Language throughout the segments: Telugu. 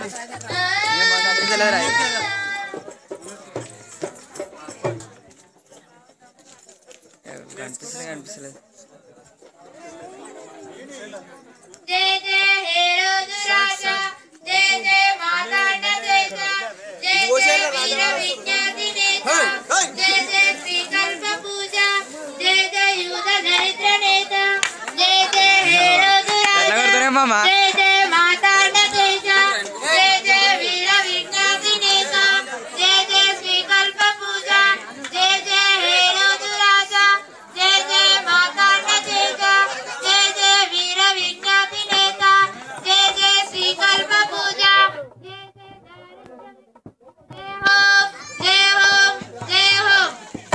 కనిపిస్తుంది కనిపిస్తలేదు జయ జయ హే రోజు రాజా జయ జయ మాతాండ జయ జయ జయ వీర విజ్ఞాతి నేత జయ జయ శ్రీకల్ప పూజ జయ జయ యూద దరిద్ర నేత జయ జయ హే రోజు ఎట్లా రాజా కొడతారే మామ జయ జయ మాతాండ జయ జయ జయ వీర విజ్ఞాతి నేత జయ జయ శ్రీకల్ప పూజ జయ జయ హే రోజు రాజా జయ జయ మాతాండ జయ జయ జయ వీర విజ్ఞాతి నేత జయ జయ శ్రీకల్ప పూజ జయ జయ హోం జయ హోం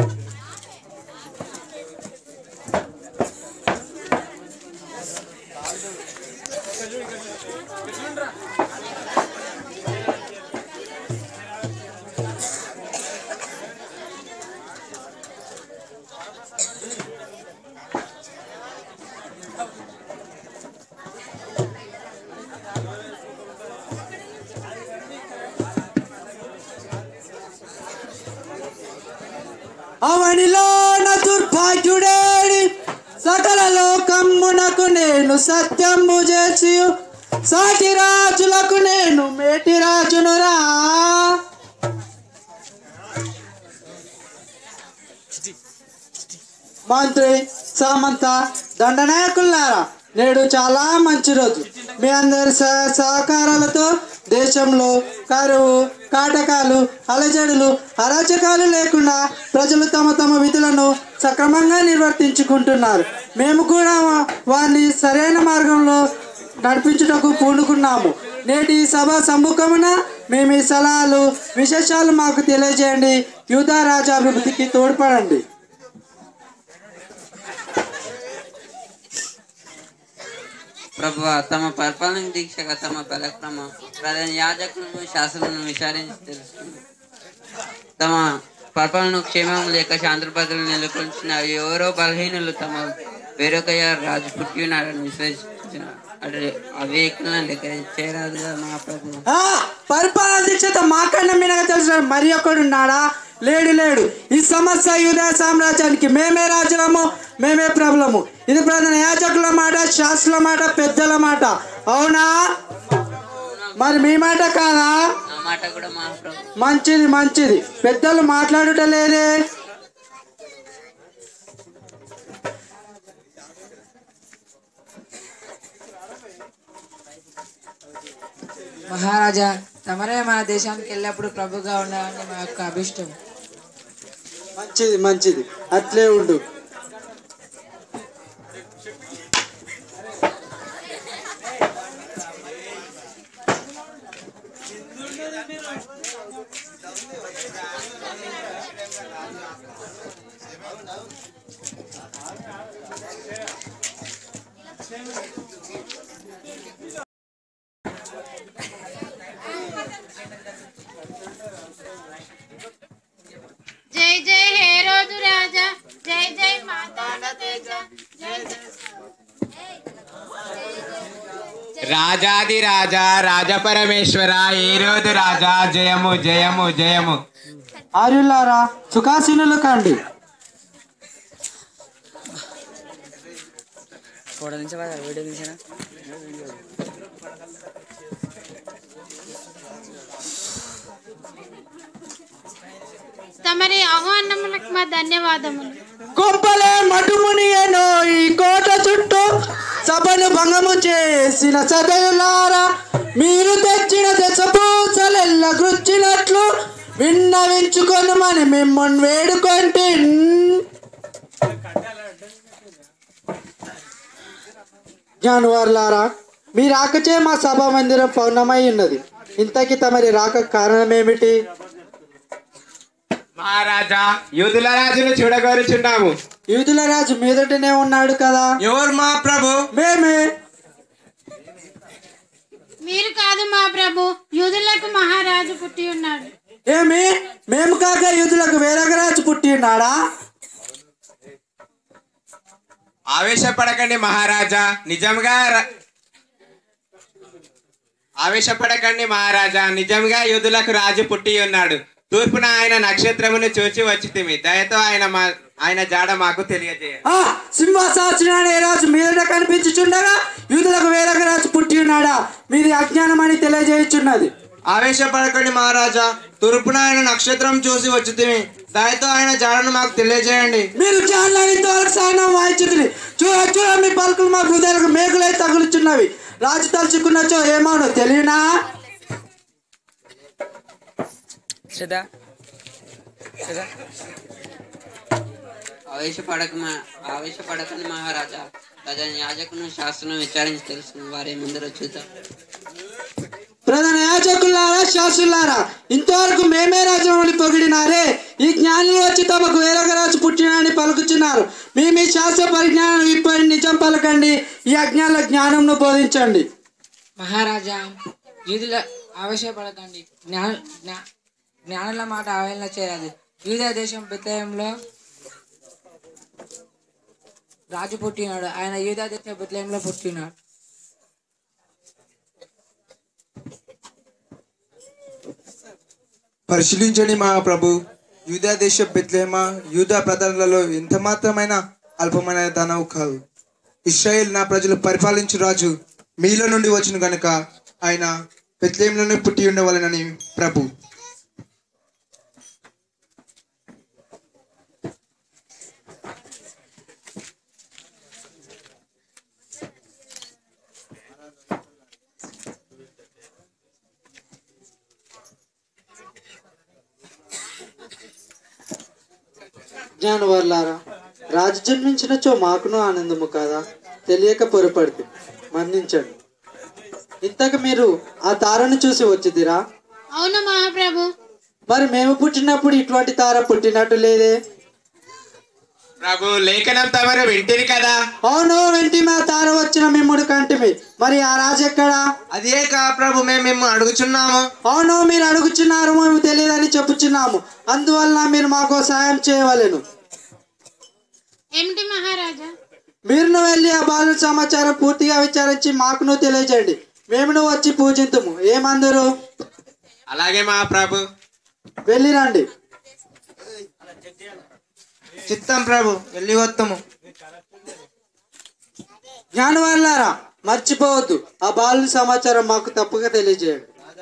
అవనిలో నా దుర్భాగ్యుడేడి సకల లోకమ్మునకు నేను సత్యము చేసి సాటి రాజులకు నేను మేటి రాజునురా మంత్రి సామంత దండనాయకులారా నేడు చాలా మంచి రోజు మీ అందరి సహ- సహకారాలతో దేశంలో కరువు కాటకాలు అలజడులు అరాచకాలు లేకుండా ప్రజలు తమ తమ విధులను సక్రమంగా నిర్వర్తించుకుంటున్నారు మేము కూడా వా- వారిని సరైన మార్గంలో నడిపించుటకు పూనుకున్నాము నేటి ఈ సభ సమ్ముఖమున మేము ఈ సలహాలు విశేషాలు మాకు తెలియజేయండి యూదా రాజాభివృద్ధికి తోడ్పడండి ప్రభు తమ పరిపాలన దీక్షగా తమ బలక్రమ ప్రధాన యాజకులను శాసనలను విచారించి తెలుసుకుంది తమ పరిపాలన క్షేమం లేక శాంతిభద్రలు నెలకొల్చిన ఎవరో బలహీనులు తమ వేరొక రాజు పుట్టి ఉన్నారని విశ్వసించిన అటు అవేకులను లెక్క చేరాదుగా మా ప్రభు ఆ, పరిపాలన దీక్షత మాకన్నా మీనగా తెలిసిన మరి ఒకడు ఉన్నాడా లేడు లేడు ఈ సమస్య యూదా సామ్రాజ్యానికి మేమే రాజులము మేమే ప్రభులము ఇది ప్రధాన యాజకుల మాట శాస్త్రుల మాట పెద్దల మాట అవునా మరి మీ మాట కాదా ఆ మాట కూడా మా ప్రభు మంచిది మంచిది పెద్దలు మాట్లాడుట లేదే మహారాజా తమరే మన దేశానికి ఎల్లప్పుడూ ప్రభుగా ఉండాలని మా యొక్క అభిష్టం మంచిది మంచిది అట్లే ఉండు జై జై హే రోజు రాజా జై జై మాతాండ తేజ జై జై రాజాది రాజా రాజపరమేశ్వర ఏ రోజు రాజా జయము జయము జయము ఆర్యులారా సుఖాసీనులు కండి ఫోటో నుంచి వీడియో తీసానా తమరి ఆహ్వానములకు మా ధన్యవాదములు గొప్పలే మటుమునియను ఈ కోట చుట్టూ సభను భంగము చేసిన సదయులారా మీరు తెచ్చిన దశపూసలెల్ల గుచ్చినట్లు విన్నవించుకొనుమని మిమ్మల్ని వేడుకొంటి జానువారులారా మీ రాకచే మా సభా మందిరం పౌర్ణమై ఉన్నది ఇంతకి తమరి రాక కారణమేమిటి మహారాజా యూదుల రాజును చూడగోరుచున్నాము యూదుల రాజు మీదటనే ఉన్నాడు కదా ఎవరు మా ప్రభు మేమే మీరు కాదు మా ప్రభు యూదులకు మహారాజు పుట్టి ఉన్నాడు ఏమి మేము కాక యూదులకు వేరొక రాజు పుట్టి ఉన్నాడా ఆవేశపడకండి మహారాజా నిజంగా ర- ఆవేశపడకండి మహారాజా నిజంగా యూదులకు రాజు పుట్టి ఉన్నాడు తూర్పున ఆయన నక్షత్రమును చూచి వచ్చితిమి దయతో ఆయన మా ఆయన జాడ మాకు తెలియజేయ ఆ సింహాసాచిన ఏ రాజు మీదట కనిపించుచుండగా యూదులకు వేరొక రాజు పుట్టి ఉన్నాడా మీది అజ్ఞానం అని తెలియజేయుచున్నది ఆవేశపడకండి మహారాజా తూర్పున ఆయన నక్షత్రం చూసి వచ్చితిమి దయతో ఆయన జాడను మాకు తెలియజేయండి మీరు జ్ఞానాన్ని ఇంతవరకు సాయనం వాయించుతుంది చూడ చూడ మీ పలుకులు మా హృదయాలకు మేకులై తగులుచున్నవి రాజు తలుచుకున్నచో ఏమోను తెలియనా శ్రద్ధ శ్రద్ధ ఆవేశపడక ఆవేశపడకని మహారాజా ప్రధాన యాజకును శాస్త్రం విచారించి తెలుసుకుని వారి ముందర చూద్దాం ప్రధాన యాజకులారా శాసులారా ఇంతవరకు మేమే రాజమౌళి పొగిడినారే ఈ జ్ఞానులు వచ్చి తమకు వేరొక రాజు పుట్టినని పలుకుచున్నారు మీ మీ శాస్త్ర పరిజ్ఞానం ఇప్పుడు నిజం పలకండి ఈ అజ్ఞాన జ్ఞానంను బోధించండి మహారాజా యూదుల ఆవేశపడకండి జ్ఞాన జ్ఞా- జ్ఞానుల మాట ఆవేదన చేయరాదు యూదా దేశం బెత్లయంలో రాజు పుట్టినాడు ఆయన యూదా దేశం బెత్లయంలో పుట్టినాడు పరిశీలించండి మా ప్రభు యూదా దేశ బెత్లేమ యూదా ప్రజలలో ఎంత మాత్రమైన అల్పమైన దానవు కాదు ఇస్రాయేల్ నా ప్రజలు పరిపాలించు రాజు మీలో నుండి వచ్చిన గనుక ఆయన బెత్లేంలోనే పుట్టి ఉండవలనని ప్రభు జ్ఞానవర్లారా రాజు జన్మించినచో మాకును ఆనందము కాదా తెలియక పొరపడితే మన్నించండి ఇంతకు మీరు ఆ తారను చూసి వచ్చిదిరా అవును మహాప్రభు మరి మేము పుట్టినప్పుడు ఇటువంటి తార పుట్టినట్టు లేదే ప్రభు లేఖనం తమరు వింటిరి కదా అవును వెంటి మా తార వచ్చిన మిమ్ముడు కంటిమి మరి ఆ రాజు ఎక్కడా అదే కా ప్రభు మేము మేము అడుగుచున్నాము అవును మీరు అడుగుచున్నారు మేము తెలియదని చెప్పుచున్నాము అందువలన మీరు మాకు సాయం చేయవలెను ఏమిటి మహారాజా మీరును వెళ్ళి ఆ బాలు సమాచారం పూర్తిగా విచారించి మాకును తెలియజేయండి మేమును వచ్చి పూజింతుము ఏమందరు అలాగే మా ప్రభు వెళ్ళిరండి చిత్తం ప్రభు వెళ్ళి వస్తాము జ్ఞానవాళ్ళారా మర్చిపోవద్దు ఆ బాలు సమాచారం మాకు తప్పక తెలియజేయండి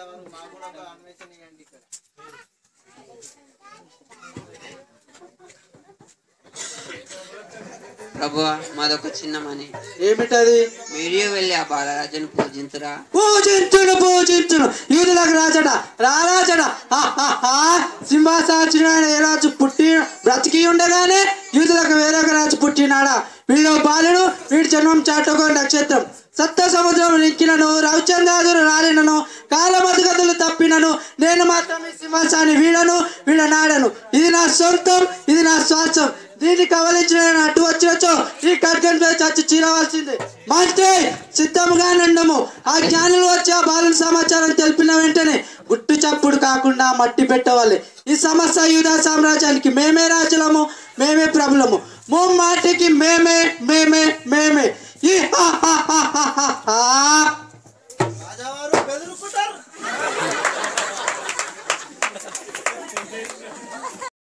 ప్రభు మాదొక చిన్న మని ఏమిటది మీరు వెళ్ళి ఆ బాలరాజును పూజించురా పూజించును పూజించును యూదులకు రాజట రారాజట సింహాసాచిన ఏ రాజు పుట్టి బ్రతికి ఉండగానే యూదులకు వేరొక రాజు పుట్టినాడా వీడు బాలుడు వీడి జన్మం చాటుకో నక్షత్రం సప్త సముద్రం నిక్కినను రవిచంద్రాదులు రాలినను కాలమతుగతులు తప్పినను నేను మాత్రం ఈ సింహాసాన్ని వీడను వీడనాడను ఇది నా సొంతం ఇది నా శ్వాసం దీన్ని కవలించిన నేను అటు వచ్చినచో ఈ ఖడ్గంపై చచ్చి చీరవలసిందే మంత్రి సిద్ధముగా నుండము ఆ జ్ఞానులు వచ్చి ఆ బాలుల సమాచారం తెలిపిన వెంటనే గుట్టు చప్పుడు కాకుండా మట్టి పెట్టవాలి ఈ సమస్త యూదా సామ్రాజ్యానికి మేమే రాజులము మేమే ప్రభులము ముమ్మాటికి మేమే మేమే మేమే ఈ హా హా హా హా హా హా